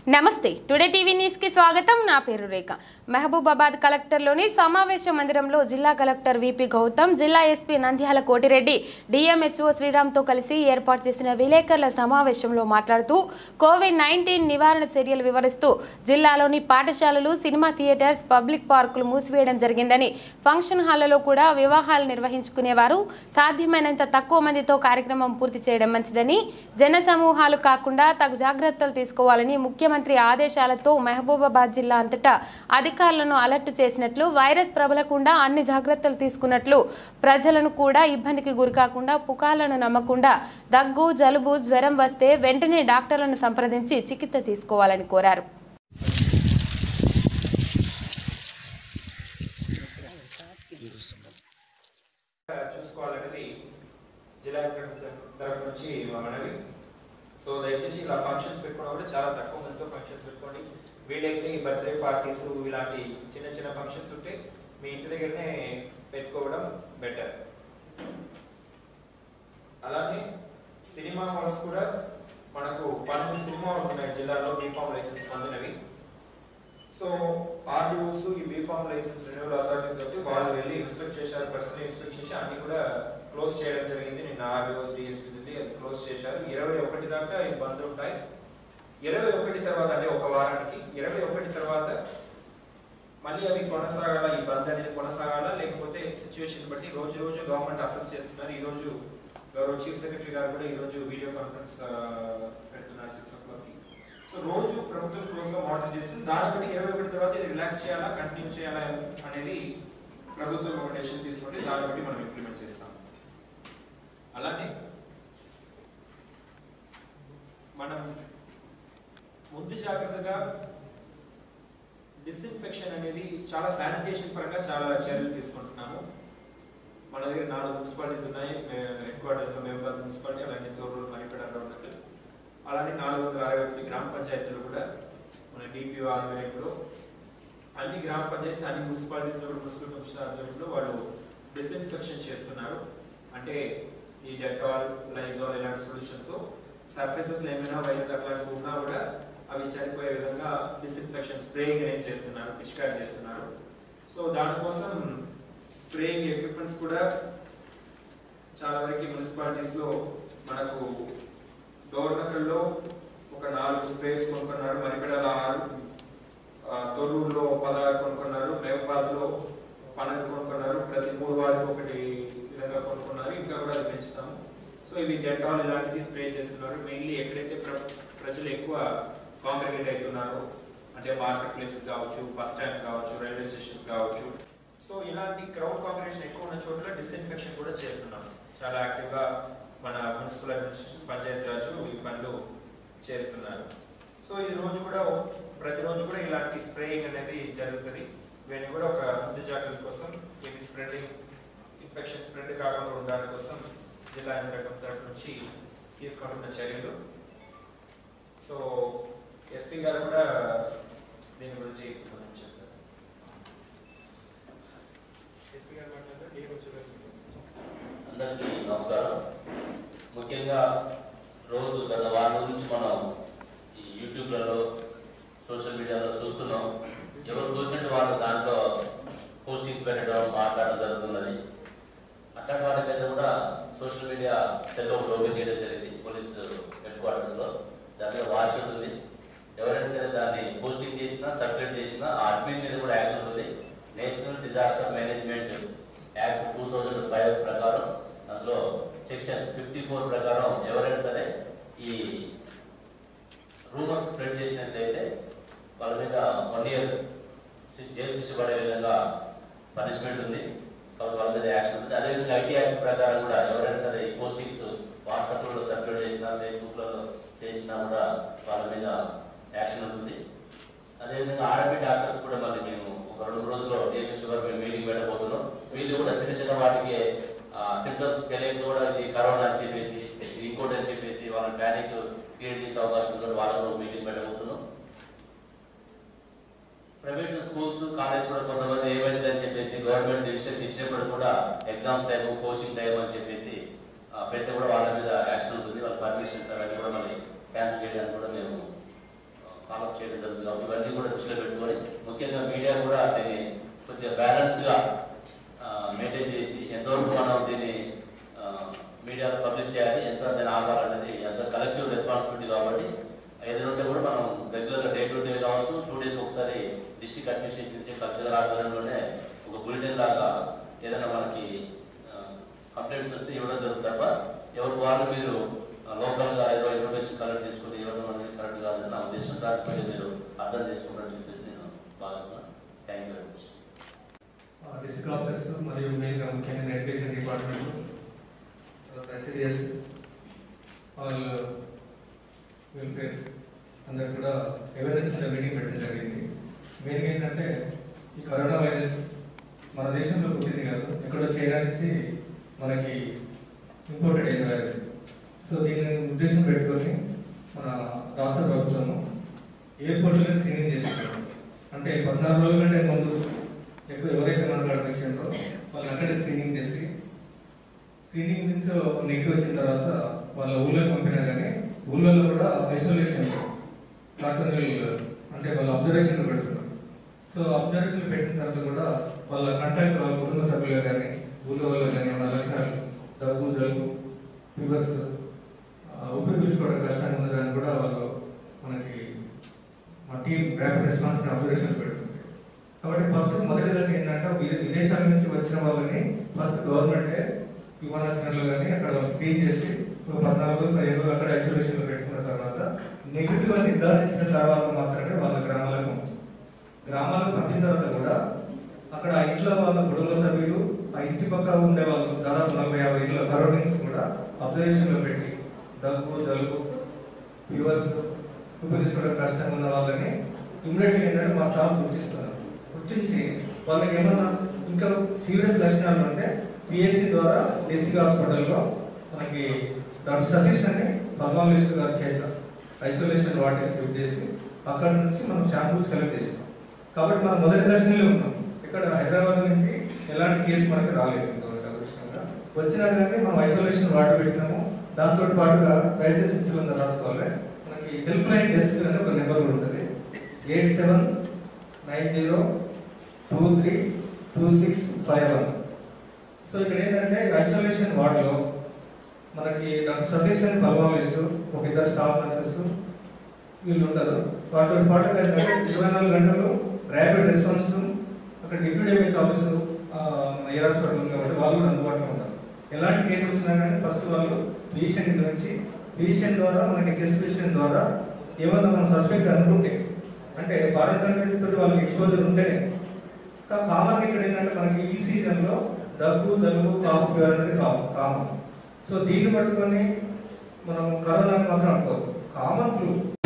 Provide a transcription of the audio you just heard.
నమస్తే today TV news కి స్వాగతం నా పేరు రేఖ మహబూబాబాద్ కలెక్టర్లోని సమావేశ మందిరంలో జిల్లా కలెక్టర్ విపి గౌతమ్ జిల్లా ఎస్పీ నంద్యాల కోటిరెడ్డి డిఎంహెచ్ఓ శ్రీరామ్తో కలిసి ఏర్పాటు చేసిన విలేకరుల సమావేశంలో మాట్లాడుతూ కోవిడ్ నైన్టీన్ నివారణ చర్యలు వివరిస్తూ జిల్లాలోని పాఠశాలలు సినిమా థియేటర్స్ పబ్లిక్ పార్కులు మూసివేయడం జరిగిందని ఫంక్షన్ హాళ్లలో కూడా వివాహాలు నిర్వహించుకునేవారు సాధ్యమైనంత తక్కువ మందితో కార్యక్రమం పూర్తి చేయడం మంచిదని జన సమూహాలు కాకుండా తగు జాగ్రత్తలు తీసుకోవాలని ముఖ్యమంత్రి ఆదేశాలతో మహబూబాబాద్ జిల్లా అంతటా అధికారులను అలర్ట్ చేసినట్లు వైరస్ ప్రబలకుండా అన్ని జాగ్రత్తలు తీసుకున్నట్లు ప్రజలను కూడా ఇబ్బందికి గురికాకుండా పుకార్లను నమ్మకుండా దగ్గు జలుబు జ్వరం వస్తే వెంటనే డాక్టర్లను సంప్రదించి చికిత్స తీసుకోవాలని కోరారు చూసుకోవాలనేది జిల్లా యంత్రాంగం తరపు నుంచి మా మనవి సో దయచేసి ఇలా ఫంక్షన్స్ పెట్టుకున్నా కూడా చాలా తక్కువ మందితో ఫంక్షన్స్ పెట్టుకోండి వీలైతే ఈ బర్త్డే పార్టీస్ ఇలాంటి చిన్న చిన్న ఫంక్షన్స్ ఉంటే మీ ఇంటి దగ్గరనే పెట్టుకోవడం బెటర్ అలానే సినిమా హాల్స్ కూడా మనకు పన్నెండు సినిమా హాల్స్ ఉన్నాయి జిల్లాలో బీఫామ్ లైసెన్స్ పొందినవి సో ఆర్డీఓస్ ఈ బీఫామ్ లైసెన్స్ రెన్యూవల్ అథారిటీస్ అయితే వాళ్ళు వెళ్ళి ఇన్స్పెక్ట్ చేశారు పర్సనల్ ఇన్స్పెక్ట్ చేసి అన్ని కూడా క్లోజ్ చేయడం జరిగింది నిన్న ఆర్డీఓస్ డిఎస్పీస్ వెళ్ళి అది క్లోజ్ చేశారు ఇరవై ఒకటి దాకా ఈ బంద్ ఉంటాయి ఇరవై ఒకటి తర్వాత అంటే ఒక వారానికి ఇరవై ఒకటి తర్వాత మళ్ళీ అవి కొనసాగాల ఈ బంద్ అనేది కొనసాగాల లేకపోతే సిచ్యువేషన్ బట్టి రోజు రోజు గవర్నమెంట్ అసెస్ చేస్తున్నారు ఈ రోజు గౌరవ చీఫ్ సెక్రటరీ గారు కూడా ఈ రోజు వీడియో కాన్ఫరెన్స్ పెడుతున్నారు సిక్స్ ఓ క్లాక్ సో రోజు ప్రభుత్వం క్లోజ్ గా మానిటర్ చేస్తుంది దాన్ని బట్టి ఇరవై ఒకటి తర్వాత ఇది రిలాక్స్ చేయాలా కంటిన్యూ చేయాలా అనేది ప్రభుత్వం ఒక డెసిషన్ తీసుకుంటే దాన్ని బట్టి మనం ఇంప్లిమెంట్ చేస్తాం అలానే మనం ముందు జాగ్రత్తగా డిస్ఇన్ఫెక్షన్ అనేది చాలా శానిటేషన్ పరంగా చాలా చర్యలు తీసుకుంటున్నాము మన దగ్గర నాలుగు మున్సిపాలిటీస్ ఉన్నాయి హెడ్ క్వార్టర్స్ లో మేము మున్సిపాలిటీ అలాగే తోరూరు మణిపేట ఉన్నట్లు అలానే నాలుగు వందల అరవై ఒకటి గ్రామ పంచాయతీలు కూడా మన డిపిఓ ఆధ్వర్యంలో అన్ని గ్రామ పంచాయతీస్ అన్ని మున్సిపాలిటీస్ లో కూడా మున్సిపల్ కమిషనర్ ఆధ్వర్యంలో వాళ్ళు డిస్ఇన్ఫెక్షన్ చేస్తున్నారు అంటే ఈ డెటాల్ లైజాల్ ఇలాంటి సొల్యూషన్ తో సర్ఫేసెస్ ఏమైనా వైరస్ అట్లాంటివి ఉన్నా కూడా అవి చనిపోయే విధంగా డిస్ఇన్ఫెక్షన్ స్ప్రేయింగ్ అనేది చేస్తున్నారు పిచికారి చేస్తున్నారు సో దానికోసం స్ప్రేయింగ్ ఎక్విప్మెంట్స్ కూడా చాలా వరకు మున్సిపాలిటీస్ లో మనకు డోర్నకల్లో ఒక నాలుగు స్ప్రేస్ కొనుక్కున్నారు మరిపెడల ఆరు ఆ, తొర్రూరులో పదహారు కొనుక్కున్నారు మేఘపాద్ లో పన్నెండు కొనుక్కున్నారు ప్రతి మూడు వారికి ఒకటి విధంగా కొనుక్కున్నారు ఇంకా కూడా అది పెంచుతాము సో ఇవి డెటాల్ ఇలాంటిది స్ప్రే చేస్తున్నారు మెయిన్లీ ఎక్కడైతే ప్ర- ప్రజలు ఎక్కువ కాంగ్రిగేట్ అవుతున్నారో అంటే మార్కెట్ ప్లేసెస్ కావచ్చు బస్ స్టాండ్స్ కావచ్చు రైల్వే స్టేషన్స్ కావచ్చు సో ఇలాంటి క్రౌడ్ కాంబినేషన్ ఎక్కువ ఉన్న చోట్ల డిస్ఇన్ఫెక్షన్ కూడా చేస్తున్నాం చాలా యాక్టివ్ గా మన మున్సిపల్ అడ్మినిస్ట్రేషన్ పంచాయతీ రాజ్ ఈ పనులు చేస్తున్నారు సో ఈ రోజు కూడా ప్రతిరోజు కూడా ఇలాంటి స్ప్రేయింగ్ అనేది జరుగుతుంది ఇవన్నీ కూడా ఒక ముందు జాగ్రత్త కోసం ఇవి స్ప్రెడింగ్ ఇన్ఫెక్షన్ స్ప్రెడ్ కాకుండా ఉండడానికి కోసం జిల్లా యంత్రాంగం తరపు నుంచి తీసుకుంటున్న చర్యలు సో ఎస్పీ గారు కూడా దీని గురించి కొంచెం చెప్తారు ఎస్పీ గారు మాట్లాడతారు డి గారు అందరికీ నమస్కారం ముఖ్యంగా రోజు గత వారం రోజుల నుంచి మనం ఈ యూట్యూబ్లలో సోషల్ మీడియాలో చూస్తున్నాం ఎవరు చూసినట్టు వాళ్ళు దాంట్లో పోస్టింగ్స్ పెట్టడం మాట్లాడడం జరుగుతున్నది అట్లాంటి వాటి మీద కూడా సోషల్ మీడియా సెల్ ఒకటి ఓపెన్ చేయడం జరిగింది పోలీస్ హెడ్ క్వార్టర్స్లో దాని మీద వాచ్ ఉంటుంది ఎవరైనా సరే దాన్ని పోస్టింగ్ చేసినా సర్క్యులేట్ చేసినా ఆ అడ్మిన్ మీద కూడా యాక్షన్ ఉంటుంది national disaster management act two thousand five ప్రకారం అందులో సెక్షన్ ఫిఫ్టీ ఫోర్ ప్రకారం ఎవరైనా సరే ఈ రూమర్స్ స్ప్రెడ్ చేసినట్లయితే వాళ్ళ మీద వన్ ఇయర్ జైలు శిక్ష పడే విధంగా పనిష్మెంట్ ఉంది కాబట్టి వాళ్ళ మీద యాక్షన్ ఉంటుంది అదేవిధంగా ఐటీ యాక్ట్ ప్రకారం కూడా ఎవరైనా సరే ఈ పోస్టింగ్స్ వాట్సాప్లో సర్క్యులేట్ చేసినా ఫేస్బుక్లలో చేసినా కూడా వాళ్ళ మీద యాక్షన్ ఉంటుంది అదేవిధంగా ఆర్ఎంపీ డాక్టర్స్ కూడా మళ్ళీ మేము ఒక రెండు రోజుల్లో ఏపీ షుగర్ మేము మీటింగ్ పెట్టబోతున్నాం వీళ్ళు కూడా చిన్న చిన్న వాటికి సిమ్టమ్స్ తెలియక కూడా ఇది కరోనా అని చెప్పేసి ఇది ఇంకోటి అని చెప్పేసి వాళ్ళ ప్యానిక్ క్రియేట్ చేసే అవకాశం ఉంది వాళ్ళకు మీటింగ్ పెట్టబోతున్నాం ప్రైవేట్ స్కూల్స్ కాలేజ్ కూడా కొంతమంది ఏమైంది అని చెప్పేసి గవర్నమెంట్ డిసిషన్స్ ఇచ్చినప్పుడు కూడా ఎగ్జామ్స్ టైం కోచింగ్ టైం అని చెప్పేసి ఆ, పెడితే కూడా వాళ్ళ మీద యాక్షన్ ఉంటుంది వాళ్ళ పర్మిషన్స్ అవన్నీ కూడా మళ్ళీ క్యాన్సిల్ చేయడానికి కూడా మేము ఫాలో చేయడం జరుగుతుంది కాబట్టి ఇవన్నీ కూడా దృష్టిలో పెట్టుకొని ముఖ్యంగా మీడియా కూడా దీన్ని కొద్దిగా బ్యాలెన్స్గా మెయింటైన్ చేసి ఎంతవరకు మనం దీన్ని మీడియాలో పబ్లిష్ చేయాలి ఎంత దాన్ని ఆపాలనేది ఎంత కలెక్టివ్ రెస్పాన్సిబిలిటీ కాబట్టి ఏదైనా ఉంటే కూడా మనం రెగ్యులర్గా డే టు డే కావచ్చు టూ డేస్ ఒకసారి డిస్ట్రిక్ట్ అడ్మినిస్ట్రేషన్ నుంచి కలెక్టర్ ఆధ్వర్యంలోనే ఒక బులెటిన్ లాగా ఏదైనా మనకి కంప్లైంట్స్ వస్తే ఇవ్వడం జరుగుతుంది తప్ప ఎవరు వాళ్ళు మీరు లోకల్గా ఏదో ఇన్ఫర్మేషన్ కలెక్ట్ చేసుకుని ఇవ్వడం అనేది కరెక్ట్ కాదని నా ఉద్దేశం దానిపై మీరు అర్థం చేసుకుంటారని చెప్పేసి నేను భావిస్తున్నాను thank you very much district officers మరియు మెయిన్గా ముఖ్యంగా ఎడ్యుకేషన్ డిపార్ట్మెంట్ రెసిడియస్ వాళ్ళు వెల్ఫేర్ అందరు కూడా అవేర్నెస్ మీద మీటింగ్ పెట్టడం జరిగింది మెయిన్గా ఏంటంటే ఈ కరోనా వైరస్ మన దేశంలో పుట్టింది కాదు ఎక్కడో చైనా నుంచి మనకి ఇంపోర్టెడ్ అయిన వైరస్ సో దీన్ని ఉద్దేశం పెట్టుకొని మన రాష్ట్ర ప్రభుత్వము ఎయిర్పోర్ట్లోనే స్క్రీనింగ్ చేస్తున్నారు అంటే పద్నాలుగు రోజుల కంటే ముందు ఎక్కువ ఎవరైతే మనకు అనిపించారో వాళ్ళు అక్కడే స్క్రీనింగ్ చేసి స్క్రీనింగ్ నుంచి నెగిటివ్ వచ్చిన తర్వాత వాళ్ళ ఊళ్ళోకి పంపినా కానీ ఊళ్ళో కూడా ఐసోలేషన్ కార్టూనల్ అంటే వాళ్ళ అబ్జర్వేషన్ పెడుతున్నారు సో అబ్జర్వేషన్ పెట్టిన తర్వాత కూడా వాళ్ళ కంటాక్ట్ వాళ్ళ కుటుంబ సభ్యులు కానీ ఊళ్ళో వాళ్ళు కానీ ఏమైనా లక్షణాలు దగ్గు జలుబు ఫీవర్స్ ఊపిరి పీల్చుకోవడం కష్టంగా ఉంది దాన్ని కూడా వాళ్ళు మనకి మా టీం ర్యాపిడ్ రెస్పాన్స్ అబ్జర్వేషన్ పెడుతుంది కాబట్టి ఫస్ట్ మొదటి దశ ఏంటంటే విదే- విదేశాల నుంచి వచ్చిన వాళ్ళని ఫస్ట్ గవర్నమెంటే విమానాశ్రయంలో కానీ అక్కడ స్క్రీన్ చేసి ఒక పద్నాలుగు రోజులు పదిహేను రోజులు అక్కడ ఐసోలేషన్లో పెట్టుకున్న తర్వాత నెగిటివ్ అని నిర్ధారించిన తర్వాత మాత్రమే వాళ్ళ గ్రామాలకు పంపుతారు. గ్రామాలకు పంపిన తర్వాత కూడా అక్కడ ఆ ఇంట్లో వాళ్ళ కుటుంబ సభ్యులు ఆ ఇంటి పక్క ఉండే వాళ్ళు దాదాపు నలభై యాభై ఇళ్ళ సరౌండింగ్స్ కూడా అబ్జర్వేషన్లో పెట్టి దగ్గు జలుబు ఫీవర్స్ ఊపిరి తీసుకోవడం కష్టంగా ఉన్న వాళ్ళని ఇమ్మీడియట్గా ఏంటంటే మా స్టాఫ్ గుర్తిస్తున్నారు గుర్తించి వాళ్ళకి ఏమన్నా ఇంకా సీరియస్ లక్షణాలు ఉంటే పిఎస్సి ద్వారా డిస్ట్రిక్ట్ హాస్పిటల్లో మనకి డాక్టర్ సతీష్ అని పద్మాలిస్ట్ గారు చేత ఐసోలేషన్ వాటికి షిఫ్ట్ చేసి అక్కడ నుంచి మనం శాంపుల్స్ కలెక్ట్ చేస్తాం కాబట్టి మనం మొదటి దర్శనంలో ఉన్నాం ఇక్కడ హైదరాబాద్ నుంచి ఎలాంటి కేసు మనకి రాలేదు ఇంతవరకు అదృష్టంగా వచ్చినా కానీ మనం ఐసోలేషన్ వాటి పెట్టినాము దాంతో పాటుగా దయచేసి మిత్రులందరూ రాసుకోవాలి మనకి హెల్ప్ లైన్ డెస్క్ అని ఒక నెంబర్ కూడా ఉంటుంది eight seven nine zero two three two six five one so ఇక్కడ ఏంటంటే ఐసోలేషన్ వార్డులో మనకి డాక్టర్ సతీష్ అని పల్వాలిస్ట్ ఒక ఇద్దరు స్టాఫ్ నర్సెస్ వీళ్ళు ఉంటారు వాటితో పాటుగా ఏంటంటే ఇరవై నాలుగు గంటలు ర్యాపిడ్ రెస్పాన్స్ అక్కడ డిప్యూటీ ఎంహెచ్ ఆఫీసు ఎయిర్ హాస్పిటల్ ఉంది కాబట్టి వాళ్ళు కూడా అందుబాటులో ఉంటారు ఎలాంటి కేసు వచ్చినా కానీ ఫస్ట్ వాళ్ళు ఫిజిషియన్ నుంచి ఫిజిషియన్ ద్వారా మనకి చెస్ట్ ఫిజిషియన్ ద్వారా ఏమన్నా మనం సస్పెక్ట్ అనుకుంటే అంటే ఫారెన్ కంట్రీస్ తోటి వాళ్ళకి ఎక్స్పోజర్ ఉంటేనే కామన్ ఇక్కడ ఏంటంటే మనకి ఈ సీజన్లో దగ్గు జలుబు కాపు ఫీవర్ అనేది కామన్ కామన్ సో దీన్ని పట్టుకొని మనం కరోనా మాత్రం అనుకోవద్దు కామన్ ఫ్లూ